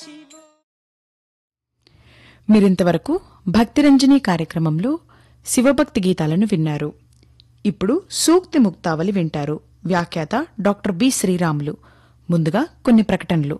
మీరింతవరకు భక్తిరంజని కార్యక్రమంలో శివభక్తి గీతాలను విన్నారు ఇప్పుడు సూక్తి ముక్తావళి వింటారు వ్యాఖ్యాత డాక్టర్ బి శ్రీరాములు ముందుగా కొన్ని ప్రకటనలు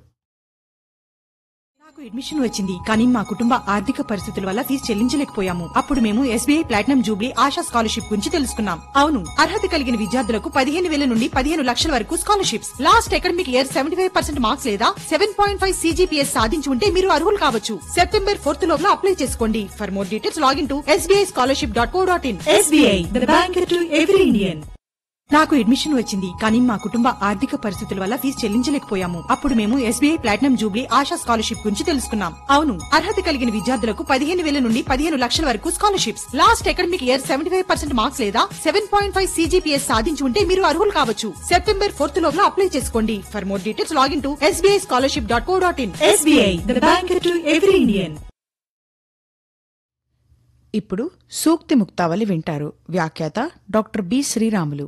నాకు అడ్మిషన్ వచ్చింది కానీ మా కుటుంబ ఆర్థిక పరిస్థితుల వల్ల ఫీజు చెల్లించలేకపోయాము అప్పుడు మేము SBI platinum jubilee Asha scholarship గురించి తెలుసుకున్నాం అవును అర్హత కలిగిన విద్యార్థులకు పదిహేను వేల నుండి పదిహేను లక్షల వరకు scholarships last academic year seventy five percent marks లేదా సెవెన్ పాయింట్ ఫైవ్ సీజీపీఎస్ సాధించి ఉంటే మీరు అర్హులు కావచ్చు సెప్టెంబర్ ఫోర్త్ లోపల అప్లై చేసుకోండి for more details login to SBI scholarship dot co dot in SBI the bank to every Indian నాకు admission వచ్చింది కానీ మా కుటుంబ ఆర్థిక పరిస్థితుల వల్ల ఫీజు చెల్లించలేకపోయాము అప్పుడు మేము SBI platinum jubilee Asha scholarship గురించి తెలుసుకున్నాం అవును అర్హత కలిగిన విద్యార్థులకు పదిహేను వేల నుండి పదిహేను లక్షల వరకు scholarships last academic year seventy five percent marks లేదా సెవెన్ పాయింట్ ఫైవ్ సీజీపీఎస్ సాధించి ఉంటే మీరు అర్హులు కావచ్చు సెప్టెంబర్ ఫోర్త్ లోపల అప్లై చేసుకోండి for more details login to SBI scholarship dot co dot in SBI the bank to every Indian ఇప్పుడు సూక్తి ముక్తావళి వింటారు వ్యాఖ్యాత డాక్టర్ బి శ్రీరాములు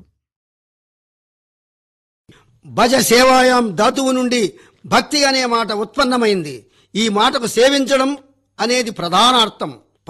భజ సేవాయాం ధాతువు నుండి భక్తి అనే మాట ఉత్పన్నమైంది ఈ మాటకు సేవించడం అనేది ప్రధాన అర్థం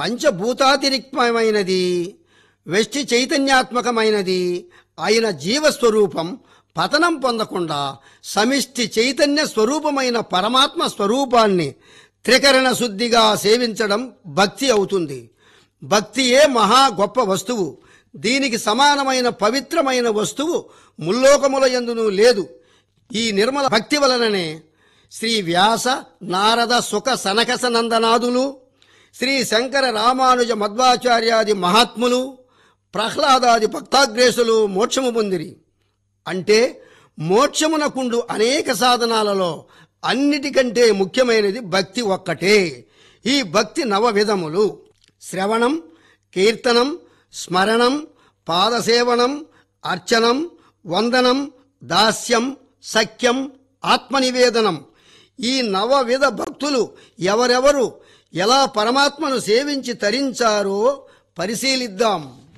పంచభూతాతిరిక్తమైనది వెష్టి చైతన్యాత్మకమైనది అయిన జీవస్వరూపం పతనం పొందకుండా సమిష్టి చైతన్య స్వరూపమైన పరమాత్మ స్వరూపాన్ని త్రికరణ శుద్ధిగా సేవించడం భక్తి అవుతుంది భక్తియే మహా గొప్ప వస్తువు దీనికి సమానమైన పవిత్రమైన వస్తువు ముల్లోకముల యందును లేదు ఈ నిర్మల భక్తి వలననే శ్రీ వ్యాస నారద సుఖ సనకస నందనాదులు శ్రీ శంకర రామానుజ మధ్వాచార్యాది మహాత్ములు ప్రహ్లాదాది భక్తాగ్రేసులు మోక్షము పొందిరి అంటే మోక్షమునకుండు అనేక సాధనాలలో అన్నిటికంటే ముఖ్యమైనది భక్తి ఒక్కటే ఈ భక్తి నవ విధములు శ్రవణం కీర్తనం స్మరణం పాదసేవనం అర్చనం వందనం దాస్యం సఖ్యం ఆత్మనివేదనం ఈ నవవిధ భక్తులు ఎవరెవరు ఎలా పరమాత్మను సేవించి తరించారో పరిశీలిద్దాం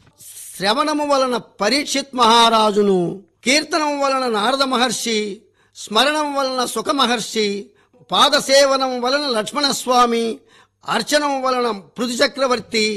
శ్రవణము వలన పరీక్షిత్ మహారాజును కీర్తనం వలన నారద మహర్షి స్మరణం వలన సుఖ మహర్షి పాదసేవనం వలన లక్ష్మణస్వామి అర్చనం వలన పృథు చక్రవర్తి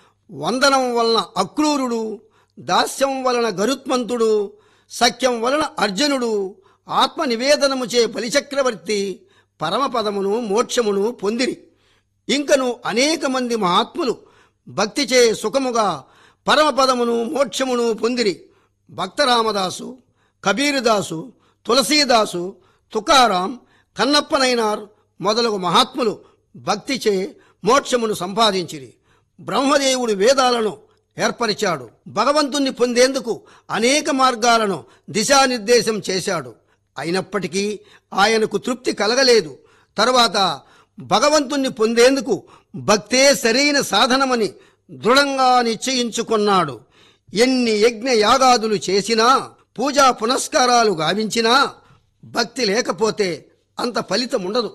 వందనం వలన అక్రూరుడు దాస్యం వలన గరుత్మంతుడు సఖ్యం వలన అర్జునుడు ఆత్మ నివేదనము చే బలిచక్రవర్తి పరమపదమును మోక్షమును పొందిరి ఇంకను అనేక మంది మహాత్ములు భక్తిచే సుఖముగా పరమపదమును మోక్షమును పొందిరి భక్తరామదాసు కబీరుదాసు తులసీదాసు తుకారాం కన్నప్పనైనార్ మొదలగు మహాత్ములు భక్తిచే మోక్షమును సంపాదించిరి బ్రహ్మదేవుడు వేదాలను ఏర్పరిచాడు భగవంతుణ్ణి పొందేందుకు అనేక మార్గాలను దిశానిర్దేశం చేశాడు అయినప్పటికీ ఆయనకు తృప్తి కలగలేదు తరువాత భగవంతుణ్ణి పొందేందుకు భక్తే సరైన సాధనమని దృఢంగా నిశ్చయించుకున్నాడు ఎన్ని యజ్ఞ యాగాదులు చేసినా పూజా పునస్కారాలు గావించినా భక్తి లేకపోతే అంత ఫలితం ఉండదు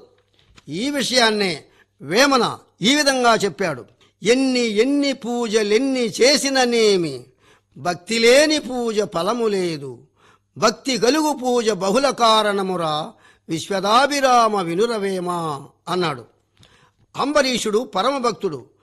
ఈ విషయాన్నే వేమన ఈ విధంగా చెప్పాడు ఎన్ని ఎన్ని పూజలెన్ని చేసిననేమి భక్తి లేని పూజ ఫలము లేదు భక్తి గలుగు పూజ బహుళ కారణమురా విశ్వదాభిరామ వినురవేమ అన్నాడు అంబరీషుడు పరమభక్తుడు